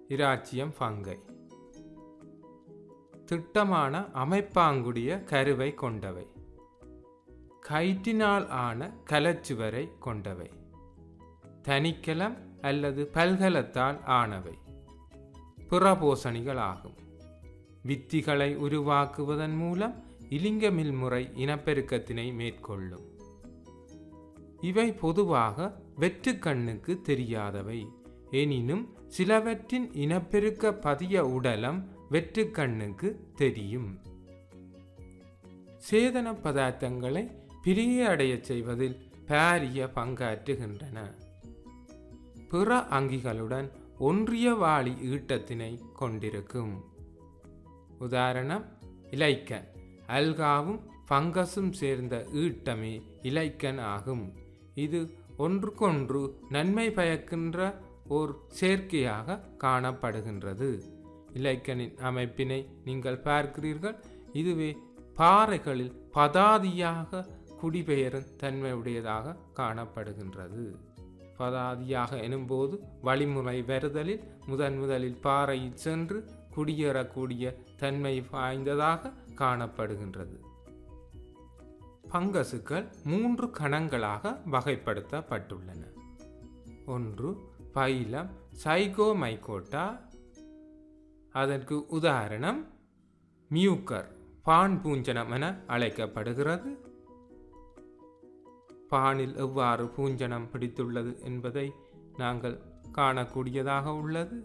இராச்சியம் ஃபங்கை திட்டமான அமைப்பாங்குடைய கருவை கொண்டவை கயிற்றினால் ஆன கலச்சுவரை கொண்டவை தனிக்கலம் அல்லது பல்கலத்தால் ஆனவை புறபோசணிகள் ஆகும் வித்திகளை உருவாக்குவதன் மூலம் இலிங்கமில் முறை இனப்பெருக்கத்தினை மேற்கொள்ளும் இவை பொதுவாக வெற்று கண்ணுக்கு தெரியாதவை எனினும் சிலவற்றின் இனப்பெருக்க பதிய உடலம் வெற்று கண்ணுக்கு தெரியும் சேதன பதார்த்தங்களை பிரிய அடையச் செய்வதில் பாரிய பங்காற்றுகின்றன பிற அங்கிகளுடன் ஒன்றிய வாளி ஈட்டத்தினை கொண்டிருக்கும் உதாரணம் இலைக்கன் அல்காவும் ஃபங்கஸும் சேர்ந்த ஈட்டமே இலைக்கன் ஆகும் இது ஒன்றுக்கொன்று நன்மை பயக்கின்ற ஓர் சேர்க்கையாக காணப்படுகின்றது இலைக்கனின் அமைப்பினை நீங்கள் பார்க்கிறீர்கள் இதுவே பாறைகளில் பதாதியாக குடிபெயரும் தன்மையுடையதாக காணப்படுகின்றது பதாதியாக எனும்போது வழிமுறை வருதலில் முதன் முதலில் பாறையில் சென்று குடியேறக்கூடிய தன்மை வாய்ந்ததாக காணப்படுகின்றது பங்கசுக்கள் மூன்று கணங்களாக வகைப்படுத்தப்பட்டுள்ளன ஒன்று பைலம் சைகோமைகோட்டா அதற்கு உதாரணம் மியூக்கர் பான் பூஞ்சனம் என அழைக்கப்படுகிறது பானில் எவ்வாறு பூஞ்சனம் பிடித்துள்ளது என்பதை நாங்கள் காணக்கூடியதாக உள்ளது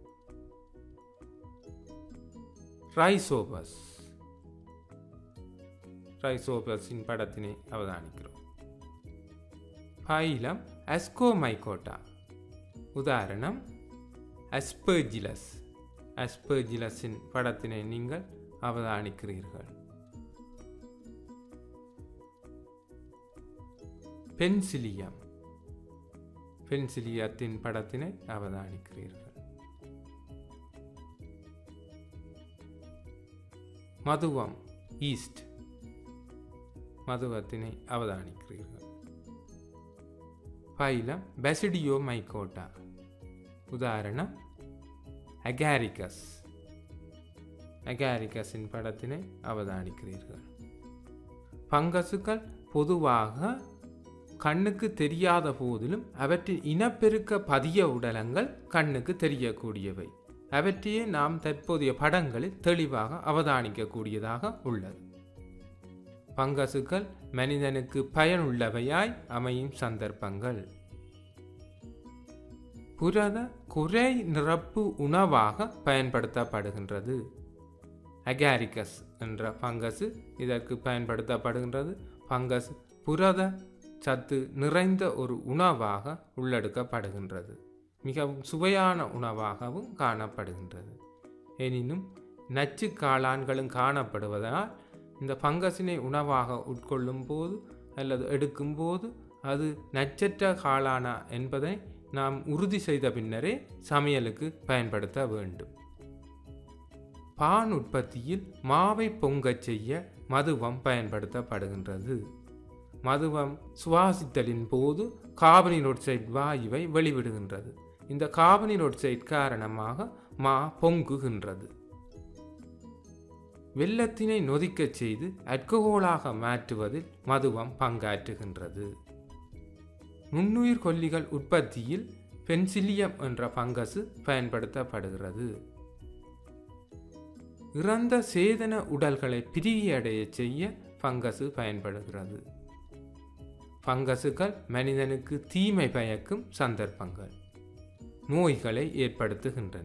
ரைசோபஸ் ரைசோபஸின் படத்தினை அவதானிக்கிறோம் பைலம் அஸ்கோமைகோட்டா உதாரணம் அஸ்பர்ஜிலஸ் அஸ்பர்ஜிலஸின் படத்தினை நீங்கள் அவதானிக்கிறீர்கள் பென்சிலியம் பென்சிலியத்தின் படத்தினை அவதானிக்கிறீர்கள் மதுவம் ஈஸ்ட் மதுவத்தினை அவதானிக்கிறீர்கள் பைலம் பெசிடியோ மைகோட்டா உதாரணம் அகாரிகஸ் அகாரிகஸின் படத்தினை அவதானிக்கிறீர்கள் பங்கசுக்கள் பொதுவாக கண்ணுக்கு தெரியாத போதிலும் அவற்றின் இனப்பெருக்க பதிய உடலங்கள் கண்ணுக்கு தெரியக்கூடியவை அவற்றையே நாம் தற்போதைய படங்களில் தெளிவாக அவதானிக்கக்கூடியதாக உள்ளது பங்கசுக்கள் மனிதனுக்கு பயனுள்ளவையாய் அமையும் சந்தர்ப்பங்கள் புரத குறை நிரப்பு உணவாக பயன்படுத்தப்படுகின்றது அகாரிகஸ் என்ற பங்கசு இதற்கு பயன்படுத்தப்படுகின்றது பங்கஸ் புரத சத்து நிறைந்த ஒரு உணவாக உள்ளெடுக்கப்படுகின்றது மிகவும் சுவையான உணவாகவும் காணப்படுகின்றது எனினும் நச்சு காளான்களும் காணப்படுவதனால் இந்த பங்கசினை உணவாக உட்கொள்ளும் போது அல்லது எடுக்கும்போது அது நச்சற்ற காளானா என்பதை நாம் உறுதி செய்த பின்னரே சமையலுக்கு பயன்படுத்த வேண்டும் பான் உற்பத்தியில் மாவை பொங்கச் செய்ய மதுவம் பயன்படுத்தப்படுகின்றது மதுவம் சுவாசித்தலின் போது கார்பனின் ஒட்சைட் வாயுவை வெளிவிடுகின்றது இந்த கார்பனின் ஒட்சைட் காரணமாக மா பொங்குகின்றது வெள்ளத்தினை நொதிக்கச் செய்து அல்கஹோலாக மாற்றுவதில் மதுவம் பங்காற்றுகின்றது நுண்ணுயிர் கொல்லிகள் உற்பத்தியில் பென்சிலியம் என்ற பங்கசு பயன்படுத்தப்படுகிறது இறந்த சேதன உடல்களை பிரியடைய செய்ய பங்கசு பயன்படுகிறது பங்கசுகள் மனிதனுக்கு தீமை பயக்கும் சந்தர்ப்பங்கள் நோய்களை ஏற்படுத்துகின்றன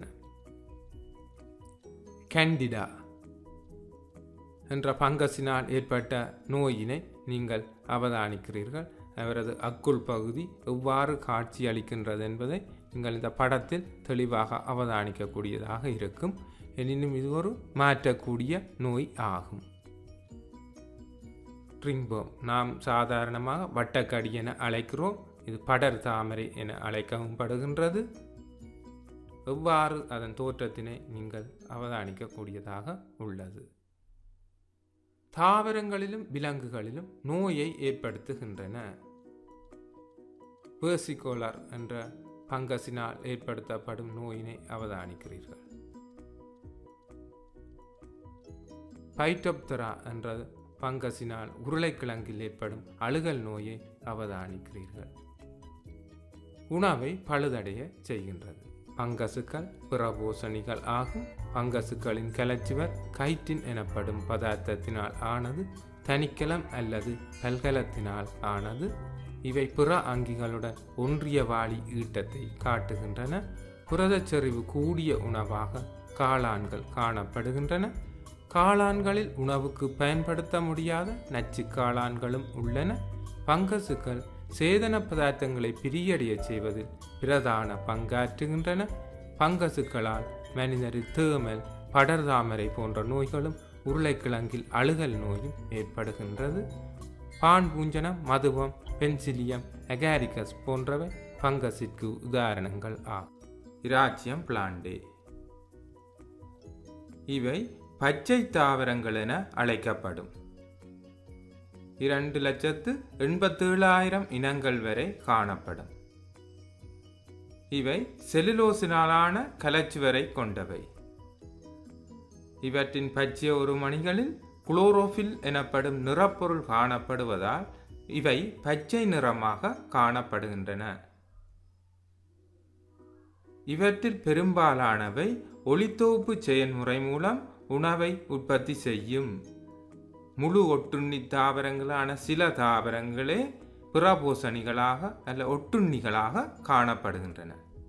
கேண்டிடா என்ற பங்கசினால் ஏற்பட்ட நோயினை நீங்கள் அவதானிக்கிறீர்கள் அவரது அக்குள் பகுதி எவ்வாறு காட்சி அளிக்கின்றது என்பதை நீங்கள் இந்த படத்தில் தெளிவாக அவதானிக்கக்கூடியதாக இருக்கும் எனினும் இது ஒரு மாற்றக்கூடிய நோய் ஆகும் ட்ரிங்போம் நாம் சாதாரணமாக வட்டக்கடி என அழைக்கிறோம் இது படர் தாமரை என அழைக்கவும் படுகின்றது எவ்வாறு அதன் தோற்றத்தினை நீங்கள் அவதானிக்கக்கூடியதாக உள்ளது தாவரங்களிலும் விலங்குகளிலும் நோயை ஏற்படுத்துகின்றன பேர்சிகோலர் என்ற பங்கசினால் ஏற்படுத்தப்படும் நோயினை அவதானிக்கிறீர்கள் பைட்டோப்தரா என்ற பங்கசினால் உருளைக்கிழங்கில் ஏற்படும் அழுகல் நோயை அவதானிக்கிறீர்கள் உணவை பழுதடைய செய்கின்றது பங்கசுக்கள் பிறபோசணிகள் ஆகும் பங்கசுக்களின் கலச்சுவர் கைட்டின் எனப்படும் பதார்த்தத்தினால் ஆனது தனிக்கலம் அல்லது பல்கலத்தினால் ஆனது இவை பிற அங்கிகளுடன் ஒன்றிய வாளி ஈட்டத்தை காட்டுகின்றன புரதச்செறிவு கூடிய உணவாக காளான்கள் காணப்படுகின்றன காளான்களில் உணவுக்கு பயன்படுத்த முடியாத நச்சு காளான்களும் உள்ளன பங்கசுக்கள் சேதன பதார்த்தங்களை பிரியடைய செய்வதில் பிரதான பங்காற்றுகின்றன பங்கசுக்களால் மனிதரில் தேமல் படர்தாமரை போன்ற நோய்களும் உருளைக்கிழங்கில் அழுகல் நோயும் ஏற்படுகின்றது பான் பூஞ்சனம் மதுவம் பென்சிலியம் அகாரிகஸ் போன்றவை பங்கஸிற்கு உதாரணங்கள் ஆகும் இராச்சியம் பிளாண்டே இவை பச்சை தாவரங்கள் என அழைக்கப்படும் இரண்டு லட்சத்து எண்பத்தேழாயிரம் இனங்கள் வரை காணப்படும் இவை செலுலோசினாலான கலச்சுவரை கொண்டவை இவற்றின் பச்சை ஒரு மணிகளில் குளோரோஃபில் எனப்படும் நிறப்பொருள் காணப்படுவதால் இவை பச்சை நிறமாக காணப்படுகின்றன இவற்றில் பெரும்பாலானவை ஒளித்தொகுப்பு செயல்முறை மூலம் உணவை உற்பத்தி செய்யும் முழு ஒட்டுண்ணி தாவரங்களான சில தாவரங்களே புறபோசணிகளாக அல்ல ஒட்டுண்ணிகளாக காணப்படுகின்றன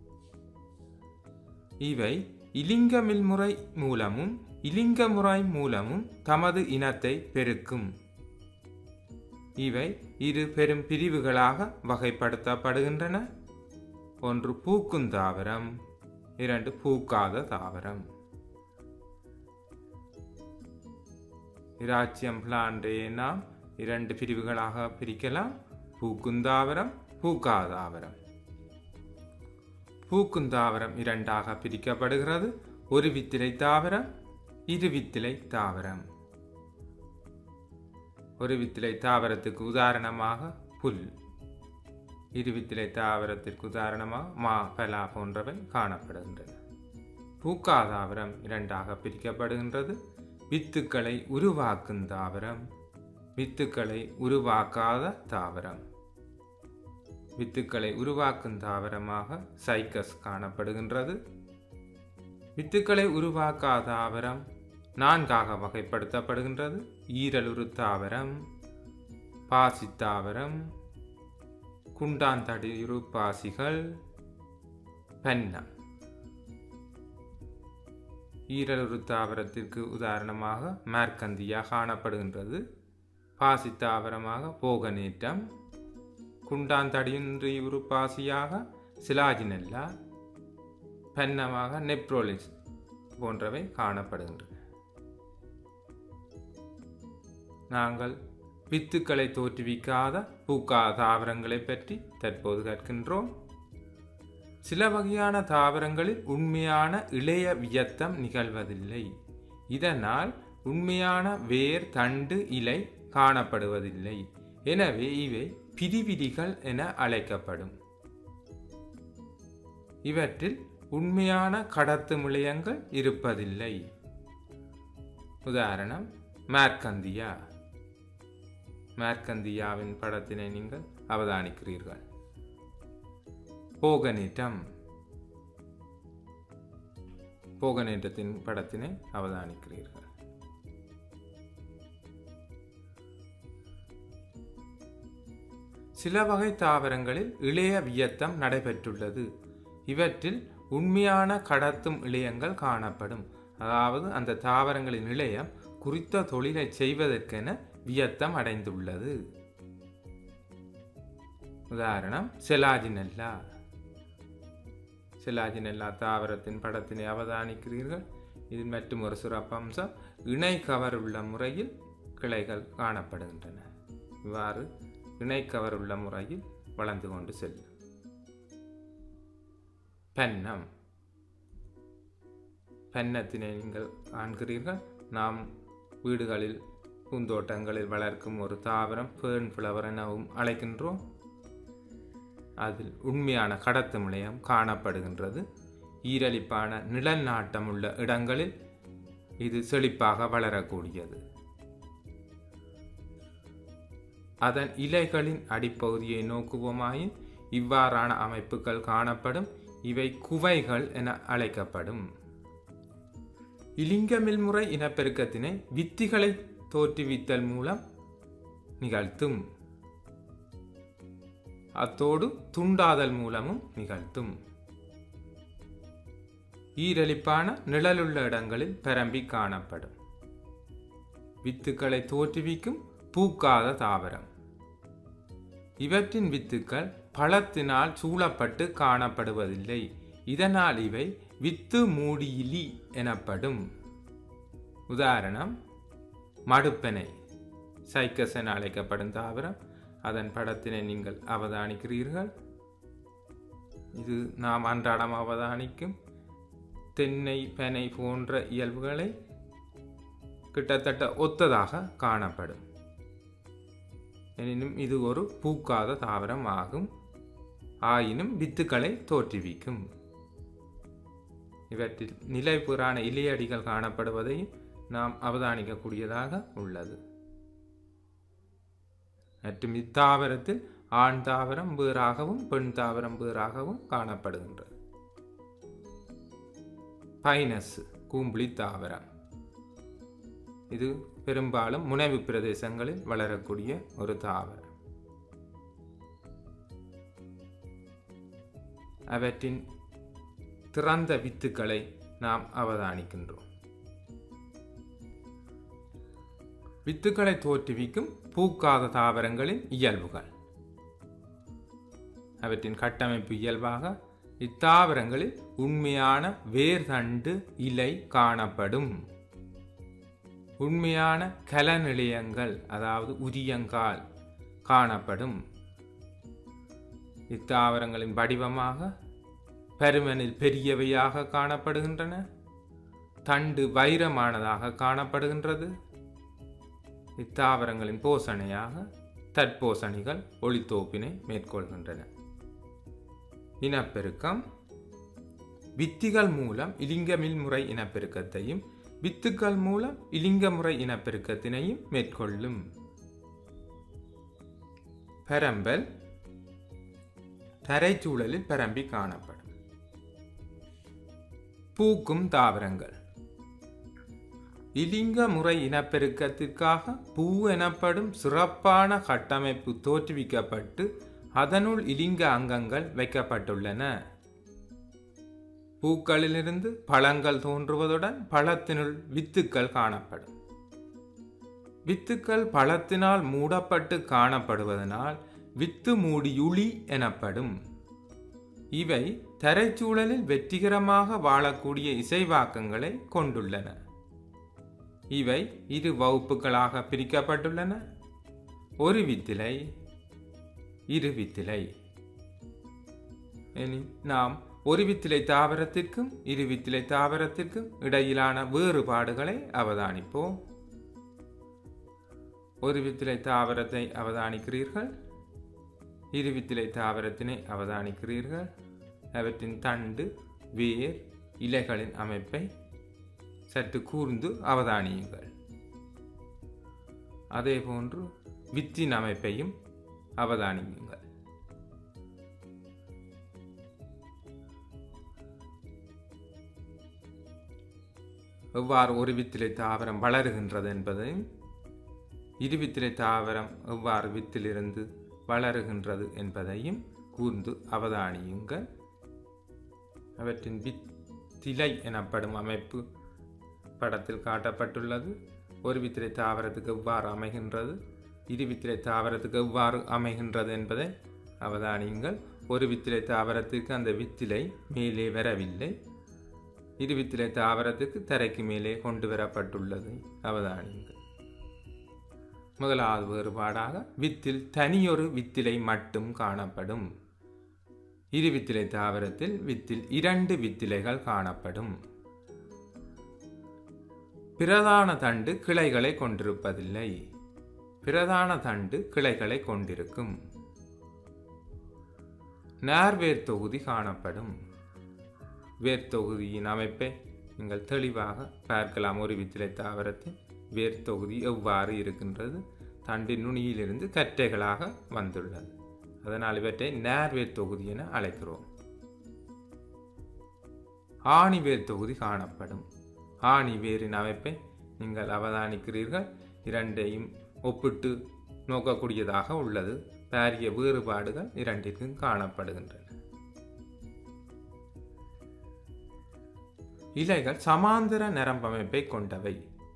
இவை இலிங்க மில்முறை மூலமும் இலிங்க முறை மூலமும் தமது இனத்தை பெருக்கும் இவை இரு பெரும் பிரிவுகளாக வகைப்படுத்தப்படுகின்றன ஒன்று பூக்கும் தாவரம் இரண்டு பூக்காத தாவரம் இராச்சியம் பிளாண்டே நாம் இரண்டு பிரிவுகளாக பிரிக்கலாம் பூக்குந்தாவரம் பூக்காதாவரம் பூக்குந்தாவரம் இரண்டாக பிரிக்கப்படுகிறது ஒரு வித்திலை தாவரம் இரு வித்திலை தாவரம் ஒரு வித்திலை தாவரத்துக்கு உதாரணமாக புல் இரு வித்திலை தாவரத்திற்கு உதாரணமாக மா பலா போன்றவை காணப்படுகின்றன பூக்காதாவரம் இரண்டாக பிரிக்கப்படுகின்றது வித்துக்களை உருவாக்கும் தாவரம் வித்துக்களை உருவாக்காத தாவரம் வித்துக்களை உருவாக்கும் தாவரமாக சைக்கஸ் காணப்படுகின்றது வித்துக்களை உருவாக்காத தாவரம் நான்காக வகைப்படுத்தப்படுகின்றது ஈரலுரு தாவரம் பாசி தாவரம் குண்டாந்தடியுரு பாசிகள் பென்னம் ஈரலுரு தாவரத்திற்கு உதாரணமாக மேற்கந்தியா காணப்படுகின்றது பாசி தாவரமாக போகநேற்றம் குண்டாந்தடியின்றி உருப்பாசியாக சிலாஜினெல்லா பென்னமாக நெப்ரோலிஸ் போன்றவை காணப்படுகின்றன நாங்கள் வித்துக்களை தோற்றுவிக்காத பூக்கா தாவரங்களை பற்றி தற்போது கற்கின்றோம் சில வகையான தாவரங்களில் உண்மையான இளைய வியத்தம் நிகழ்வதில்லை இதனால் உண்மையான வேர் தண்டு இலை காணப்படுவதில்லை எனவே இவை பிரிவிதிகள் என அழைக்கப்படும் இவற்றில் உண்மையான கடத்து முளையங்கள் இருப்பதில்லை உதாரணம் மேற்கந்தியா மேற்கந்தியாவின் படத்தினை நீங்கள் அவதானிக்கிறீர்கள் போகநீட்டம் போகநீட்டத்தின் படத்தினை அவதானிக்கிறீர்கள் சில வகை தாவரங்களில் இளைய வியத்தம் நடைபெற்றுள்ளது இவற்றில் உண்மையான கடத்தும் இளையங்கள் காணப்படும் அதாவது அந்த தாவரங்களின் இளையம் குறித்த தொழிலை செய்வதற்கென வியத்தம் அடைந்துள்ளது உதாரணம் செலாஜினெல்லா செலாஜினெல்லா தாவரத்தின் படத்தினை அவதானிக்கிறீர்கள் இதில் மற்றும் ஒரு சிறப்பம்சம் இணை கவருள்ள முறையில் கிளைகள் காணப்படுகின்றன இவ்வாறு இணை கவருள்ள முறையில் வளர்ந்து கொண்டு செல்லும் பென்னம் பென்னத்தினை நீங்கள் காண்கிறீர்கள் நாம் வீடுகளில் பூந்தோட்டங்களில் வளர்க்கும் ஒரு தாவரம் பேர்ன் ஃப்ளவர் எனவும் அழைக்கின்றோம் அதில் உண்மையான கடத்து முனையம் காணப்படுகின்றது ஈரலிப்பான நிழல் நாட்டம் உள்ள இடங்களில் இது செழிப்பாக வளரக்கூடியது அதன் இலைகளின் அடிப்பகுதியை நோக்குவோமாயின் இவ்வாறான அமைப்புகள் காணப்படும் இவை குவைகள் என அழைக்கப்படும் இலிங்கமில் முறை இனப்பெருக்கத்தினை வித்திகளை தோற்றுவித்தல் மூலம் நிகழ்த்தும் அத்தோடு துண்டாதல் மூலமும் நிகழ்த்தும் ஈரலிப்பான நிழலுள்ள இடங்களில் பரம்பி காணப்படும் வித்துக்களை தோற்றுவிக்கும் பூக்காத தாவரம் இவற்றின் வித்துக்கள் பழத்தினால் சூழப்பட்டு காணப்படுவதில்லை இதனால் இவை வித்து மூடியிலி எனப்படும் உதாரணம் மடுப்பனை சைக்கஸ் என அழைக்கப்படும் தாவரம் அதன் படத்தினை நீங்கள் அவதானிக்கிறீர்கள் இது நாம் அன்றாடம் அவதானிக்கும் தென்னை பனை போன்ற இயல்புகளை கிட்டத்தட்ட ஒத்ததாக காணப்படும் எனினும் இது ஒரு பூக்காத தாவரம் ஆகும் ஆயினும் வித்துக்களை தோற்றுவிக்கும் இவற்றில் நிலைப்புறான இலையடிகள் காணப்படுவதையும் நாம் அவதானிக்கக்கூடியதாக உள்ளது மற்றும் இத்தாவரத்தில் ஆண் தாவரம் வேறாகவும் பெண் தாவரம் வேறாகவும் காணப்படுகின்றது பைனஸ் கூம்புளி தாவரம் இது பெரும்பாலும் முனைவு பிரதேசங்களில் வளரக்கூடிய ஒரு தாவரம் அவற்றின் திறந்த வித்துக்களை நாம் அவதானிக்கின்றோம் வித்துக்களை தோற்றுவிக்கும் பூக்காத தாவரங்களின் இயல்புகள் அவற்றின் கட்டமைப்பு இயல்பாக இத்தாவரங்களில் உண்மையான வேர்தண்டு இலை காணப்படும் உண்மையான கல நிலையங்கள் அதாவது உரியங்கால் காணப்படும் இத்தாவரங்களின் வடிவமாக பருமனில் பெரியவையாக காணப்படுகின்றன தண்டு வைரமானதாக காணப்படுகின்றது இத்தாவரங்களின் போசணையாக தற்போசணிகள் ஒளித்தோப்பினை மேற்கொள்கின்றன இனப்பெருக்கம் வித்திகள் மூலம் இலிங்கமில் முறை இனப்பெருக்கத்தையும் வித்துக்கள் மூலம் இலிங்க முறை இனப்பெருக்கத்தினையும் மேற்கொள்ளும் பரம்பல் தரைச்சூழலில் பரம்பி காணப்படும் பூக்கும் தாவரங்கள் இலிங்க முறை இனப்பெருக்கத்திற்காக பூ எனப்படும் சிறப்பான கட்டமைப்பு தோற்றுவிக்கப்பட்டு அதனுள் இலிங்க அங்கங்கள் வைக்கப்பட்டுள்ளன பூக்களிலிருந்து பழங்கள் தோன்றுவதுடன் பழத்தினுள் வித்துக்கள் காணப்படும் வித்துக்கள் பழத்தினால் மூடப்பட்டு காணப்படுவதனால் வித்து மூடியுளி எனப்படும் இவை தரைச்சூழலில் வெற்றிகரமாக வாழக்கூடிய இசைவாக்கங்களை கொண்டுள்ளன இவை இரு வகுப்புகளாக பிரிக்கப்பட்டுள்ளன ஒரு வித்திலை இரு வித்திலை இனி நாம் ஒரு வித்திலை தாவரத்திற்கும் இரு வித்திலை தாவரத்திற்கும் இடையிலான வேறுபாடுகளை அவதானிப்போம் ஒரு வித்திலை தாவரத்தை அவதானிக்கிறீர்கள் இரு வித்திலை தாவரத்தினை அவதானிக்கிறீர்கள் அவற்றின் தண்டு வேர் இலைகளின் அமைப்பை சற்று கூர்ந்து அவதானியுங்கள் அதேபோன்று வித்தின் அமைப்பையும் அவதானியுங்கள் எவ்வாறு ஒரு வித்திலை தாவரம் வளருகின்றது என்பதையும் இரு வித்திலை தாவரம் எவ்வாறு வித்திலிருந்து வளருகின்றது என்பதையும் கூர்ந்து அவதானியுங்கள் அவற்றின் வித்திலை எனப்படும் அமைப்பு படத்தில் காட்டப்பட்டுள்ளது ஒரு வித்திலை தாவரத்துக்கு எவ்வாறு அமைகின்றது இரு வித்திலை தாவரத்துக்கு எவ்வாறு அமைகின்றது என்பதை அவதானியுங்கள் ஒரு வித்திலை தாவரத்துக்கு அந்த வித்திலை மேலே வரவில்லை இரு வித்திலை தாவரத்துக்கு தரைக்கு மேலே கொண்டு வரப்பட்டுள்ளது அவதானியுங்கள் முதலாவது வேறுபாடாக வித்தில் தனியொரு வித்திலை மட்டும் காணப்படும் இரு வித்திலை தாவரத்தில் வித்தில் இரண்டு வித்திலைகள் காணப்படும் பிரதான தண்டு கிளைகளை கொண்டிருப்பதில்லை பிரதான தண்டு கிளைகளை கொண்டிருக்கும் நேர்வேர் தொகுதி காணப்படும் வேர் தொகுதியின் அமைப்பை நீங்கள் தெளிவாக பார்க்கலாம் ஒரு வித்திலை தாவரத்தின் வேர் தொகுதி எவ்வாறு இருக்கின்றது தண்டின் நுனியிலிருந்து கற்றைகளாக வந்துள்ளது அதனால் இவற்றை நேர்வேர் தொகுதி என அழைக்கிறோம் ஆணிவேர் தொகுதி காணப்படும் ஆணி வேரின் அமைப்பை நீங்கள் அவதானிக்கிறீர்கள் இரண்டையும் ஒப்பிட்டு நோக்கக்கூடியதாக உள்ளது பாரிய வேறுபாடுகள் இரண்டிற்கும் காணப்படுகின்றன இலைகள் சமாந்தர நரம்பமைப்பை கொண்டவை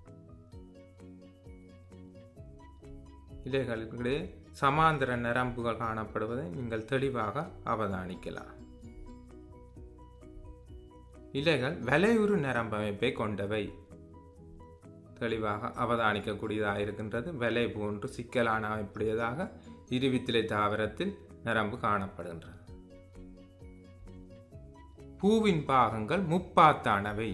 இலைகளிடையே சமாந்தர நரம்புகள் காணப்படுவதை நீங்கள் தெளிவாக அவதானிக்கலாம் இலைகள் வலையுறு நரம்பமைப்பை கொண்டவை தெளிவாக அவதானிக்கக்கூடியதாக இருக்கின்றது வலை போன்று சிக்கலான அமைப்புடையதாக இருவித்திலை தாவரத்தில் நரம்பு காணப்படுகின்றது பூவின் பாகங்கள் முப்பாத்தானவை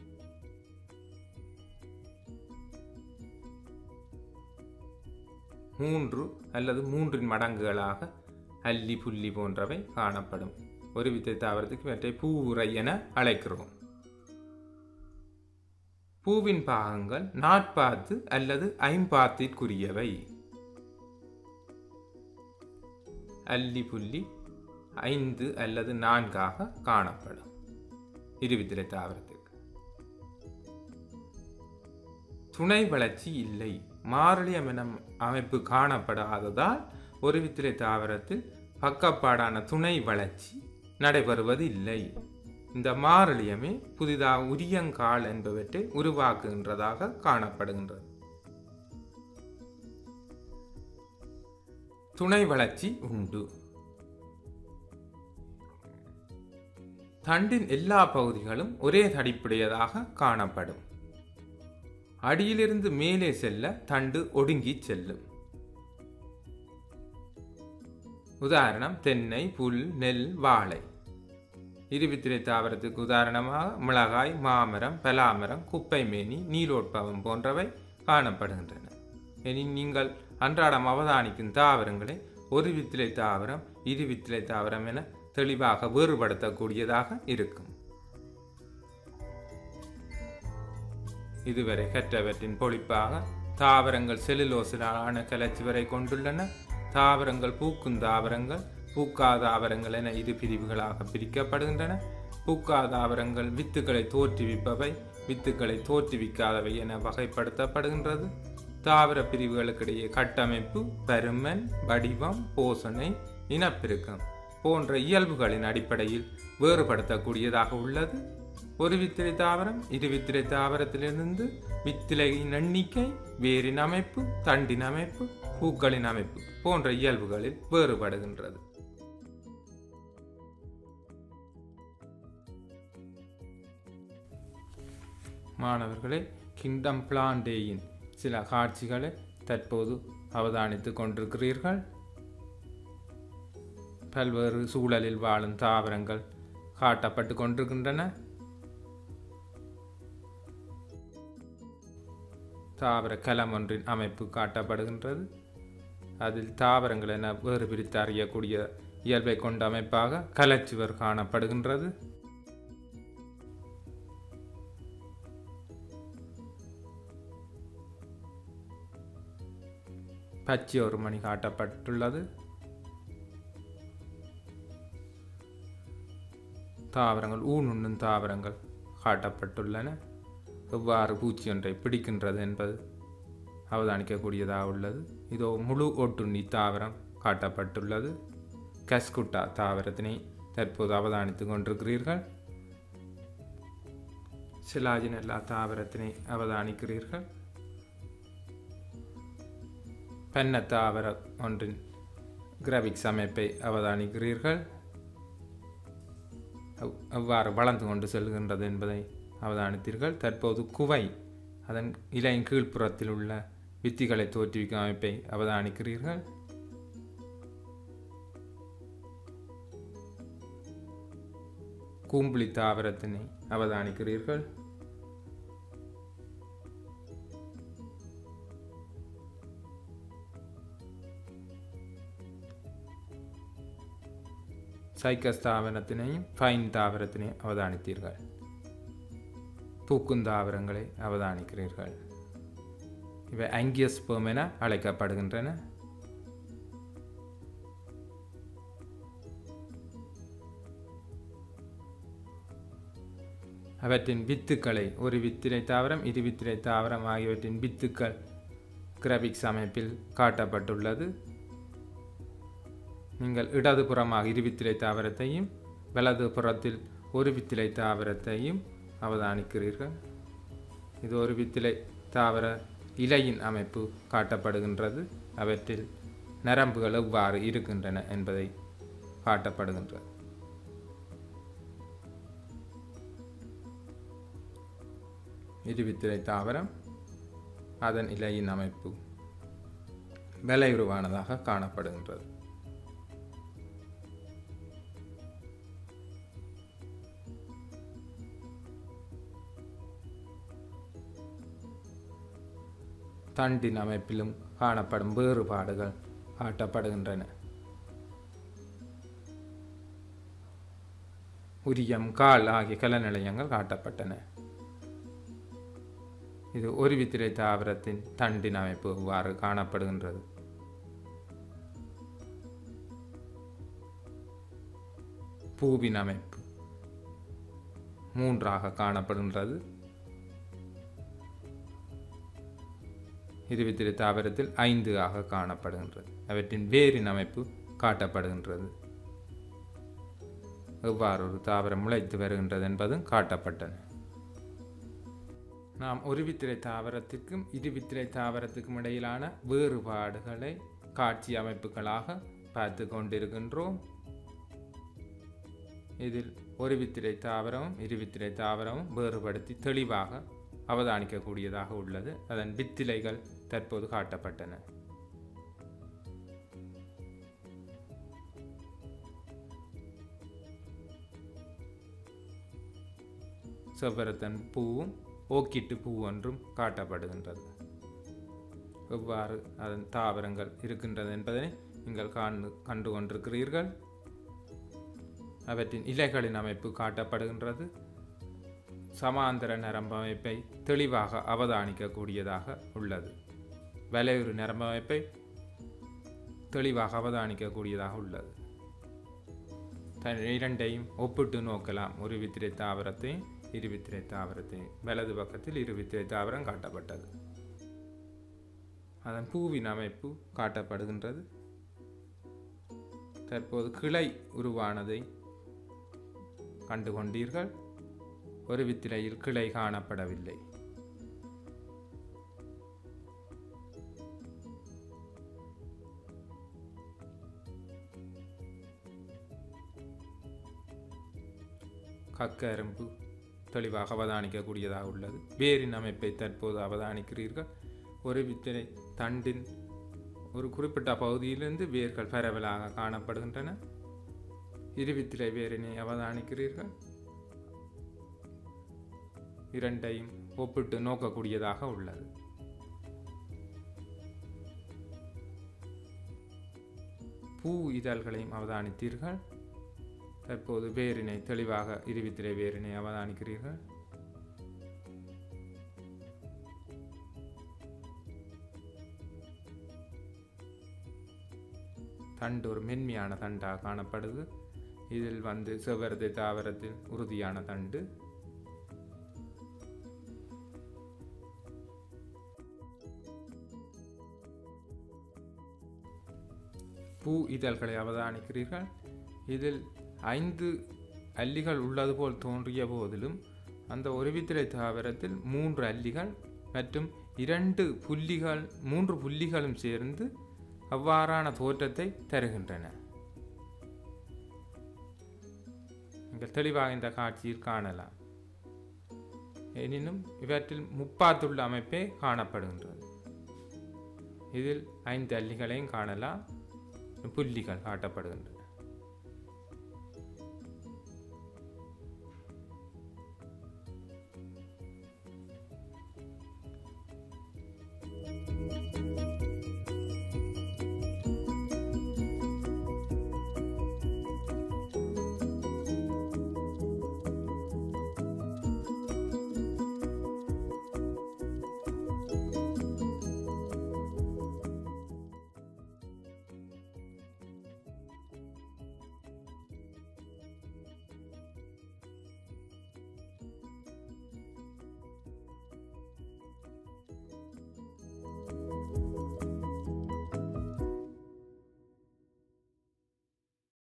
மூன்று அல்லது மூன்றின் மடங்குகளாக அல்லி புள்ளி போன்றவை காணப்படும் ஒரு வித்தை தாவரத்துக்கு இவற்றை பூவுரை என அழைக்கிறோம் பூவின் பாகங்கள் நாட்பாத்து அல்லது ஐம்பாத்திற்குரியவை அல்லி புள்ளி ஐந்து அல்லது நான்காக காணப்படும் இருவித்திரை தாவரத்திற்கு துணை வளர்ச்சி இல்லை மாரளியம் என அமைப்பு காணப்படாததால் ஒரு வித்திரை தாவரத்தில் பக்கப்பாடான துணை வளர்ச்சி நடைபெறுவது இல்லை இந்த மாரளியமே புதிதாக உரியங்கால் என்பவற்றை உருவாக்குகின்றதாக காணப்படுகின்றது துணை வளர்ச்சி உண்டு தண்டின் எல்லா பகுதிகளும் ஒரே தடிப்புடையதாக காணப்படும் அடியிலிருந்து மேலே செல்ல தண்டு ஒடுங்கி செல்லும் உதாரணம் தென்னை புல் நெல் வாழை இருவித்திரை தாவரத்துக்கு உதாரணமாக மிளகாய் மாமரம் பலாமரம் குப்பைமேனி நீலோட்பவம் போன்றவை காணப்படுகின்றன இனி நீங்கள் அன்றாடம் அவதானிக்கும் தாவரங்களை ஒரு வித்திலை தாவரம் இரு வித்திலை தாவரம் என தெளிவாக வேறுபடுத்தக்கூடியதாக இருக்கும் இதுவரை கற்றவற்றின் பொழிப்பாக தாவரங்கள் செல்லுலோசிலான கிளர்ச்சி கொண்டுள்ளன தாவரங்கள் பூக்கும் தாவரங்கள் பூக்காத தாவரங்கள் என இரு பிரிவுகளாக பிரிக்கப்படுகின்றன பூக்காத தாவரங்கள் வித்துக்களை தோற்றுவிப்பவை வித்துக்களை தோற்றுவிக்காதவை என வகைப்படுத்தப்படுகின்றது தாவர பிரிவுகளுக்கிடையே கட்டமைப்பு பருமன் வடிவம் போசனை இனப்பெருக்கம் போன்ற இயல்புகளின் அடிப்படையில் வேறுபடுத்தக்கூடியதாக உள்ளது ஒரு வித்திரை தாவரம் இரு வித்திரை தாவரத்திலிருந்து வித்திலையின் எண்ணிக்கை வேரின் அமைப்பு தண்டின் அமைப்பு பூக்களின் அமைப்பு போன்ற இயல்புகளில் வேறுபடுகின்றது மாணவர்களே கிங்டம் பிளாண்டேயின் சில காட்சிகளை தற்போது அவதானித்துக் கொண்டிருக்கிறீர்கள் பல்வேறு சூழலில் வாழும் தாவரங்கள் காட்டப்பட்டு கொண்டிருக்கின்றன தாவர கலம் ஒன்றின் அமைப்பு காட்டப்படுகின்றது அதில் தாவரங்கள் என வேறு பிரித்து அறியக்கூடிய இயல்பை கொண்ட அமைப்பாக கலச்சுவர் காணப்படுகின்றது பச்சை ஒரு மணி காட்டப்பட்டுள்ளது தாவரங்கள் ஊனுண்ணும் தாவரங்கள் காட்டப்பட்டுள்ளன எவ்வாறு பூச்சி ஒன்றை பிடிக்கின்றது என்பது அவதானிக்கக்கூடியதாக உள்ளது இதோ முழு ஒட்டுண்ணி தாவரம் காட்டப்பட்டுள்ளது கஸ்குட்டா தாவரத்தினை தற்போது அவதானித்து கொண்டிருக்கிறீர்கள் சிலாஜினல்லா தாவரத்தினை அவதானிக்கிறீர்கள் பெண்ண தாவர ஒன்றின் கிராபிக்ஸ் அமைப்பை அவதானிக்கிறீர்கள் எவ்வாறு வளர்ந்து கொண்டு செல்கின்றது என்பதை அவதானித்தீர்கள் தற்போது குவை அதன் இலையின் கீழ்ப்புறத்தில் உள்ள வித்திகளை தோற்றுவிக்கும் அமைப்பை அவதானிக்கிறீர்கள் கூம்புளி தாவரத்தினை அவதானிக்கிறீர்கள் சைக்கஸ் தாவரத்தினையும் ஃபைன் தாவரத்தினையும் அவதானித்தீர்கள் பூக்கும் தாவரங்களை அவதானிக்கிறீர்கள் இவை அங்கியஸ்போம் என அழைக்கப்படுகின்றன அவற்றின் வித்துக்களை ஒரு வித்திரை தாவரம் இரு வித்திரை தாவரம் ஆகியவற்றின் வித்துக்கள் கிராபிக்ஸ் அமைப்பில் காட்டப்பட்டுள்ளது நீங்கள் இடதுபுறமாக இரு வித்திரை தாவரத்தையும் வலது புறத்தில் ஒரு வித்திலை தாவரத்தையும் அவதானிக்கிறீர்கள் இது ஒரு வித்திலை தாவர இலையின் அமைப்பு காட்டப்படுகின்றது அவற்றில் நரம்புகள் எவ்வாறு இருக்கின்றன என்பதை காட்டப்படுகின்றது இருவித்திரை தாவரம் அதன் இலையின் அமைப்பு விலையுருவானதாக காணப்படுகின்றது தண்டின் அமைப்பிலும் காணப்படும் வேறுபாடுகள் காட்டப்படுகின்றன உரியம் கால் ஆகிய கலநிலையங்கள் காட்டப்பட்டன இது ஒரு வித்திரை தாவரத்தின் தண்டின் அமைப்பு இவ்வாறு காணப்படுகின்றது பூவின் அமைப்பு மூன்றாக காணப்படுகின்றது இருவித்திரை தாவரத்தில் ஐந்து ஆக காணப்படுகின்றது அவற்றின் வேரின் அமைப்பு காட்டப்படுகின்றது எவ்வாறு ஒரு தாவரம் முளைத்து வருகின்றது என்பதும் காட்டப்பட்டன நாம் ஒரு வித்திரை தாவரத்திற்கும் இருவித்திரை தாவரத்துக்கும் இடையிலான வேறுபாடுகளை காட்சி அமைப்புகளாக பார்த்து கொண்டிருக்கின்றோம் இதில் ஒரு வித்திரை தாவரமும் இருவித்திரை தாவரமும் வேறுபடுத்தி தெளிவாக அவதானிக்கக்கூடியதாக உள்ளது அதன் வித்திலைகள் தற்போது காட்டப்பட்டன செவ்வரத்தன் பூவும் ஓக்கிட்டு பூ ஒன்றும் காட்டப்படுகின்றது எவ்வாறு அதன் தாவரங்கள் இருக்கின்றது என்பதை நீங்கள் காண்டு கண்டு கொண்டிருக்கிறீர்கள் அவற்றின் இலைகளின் அமைப்பு காட்டப்படுகின்றது சமாந்தர நரம்பமைப்பை தெளிவாக அவதானிக்கக்கூடியதாக உள்ளது வலையுறு நரம்பமைப்பை தெளிவாக அவதானிக்கக்கூடியதாக உள்ளது தன் இரண்டையும் ஒப்பிட்டு நோக்கலாம் ஒரு வித்திரை தாவரத்தையும் இரு வித்திரை தாவரத்தையும் வலது பக்கத்தில் இரு வித்திரை தாவரம் காட்டப்பட்டது அதன் பூவின் அமைப்பு காட்டப்படுகின்றது தற்போது கிளை உருவானதை கண்டு கொண்டீர்கள் ஒரு வித்திரையில் கிளை காணப்படவில்லை கக்கரும்பு தெளிவாக அவதானிக்கக்கூடியதாக உள்ளது வேரின் அமைப்பை தற்போது அவதானிக்கிறீர்கள் ஒரு வித்திரை தண்டின் ஒரு குறிப்பிட்ட பகுதியிலிருந்து வேர்கள் பரவலாக காணப்படுகின்றன இருவித்திரை வேரினை அவதானிக்கிறீர்கள் இரண்டையும் ஒப்பிட்டு நோக்கக்கூடியதாக உள்ளது பூ இதழ்களையும் அவதானித்தீர்கள் தற்போது வேரினை தெளிவாக இருவித்திரை வேரினை அவதானிக்கிறீர்கள் தண்டு ஒரு மென்மையான தண்டாக காணப்படுது இதில் வந்து செவ்வரத்தை தாவரத்தில் உறுதியான தண்டு பூ இதழ்களை அவதானிக்கிறீர்கள் இதில் ஐந்து அல்லிகள் உள்ளது போல் தோன்றிய போதிலும் அந்த ஒருவித்திரை தாவரத்தில் மூன்று அல்லிகள் மற்றும் இரண்டு புள்ளிகள் மூன்று புள்ளிகளும் சேர்ந்து அவ்வாறான தோற்றத்தை தருகின்றன நீங்கள் தெளிவாக இந்த காட்சியில் காணலாம் எனினும் இவற்றில் முப்பாத்துள்ள அமைப்பே காணப்படுகின்றது இதில் ஐந்து அல்லிகளையும் காணலாம் புள்ளிகள் காட்டப்படுகின்றன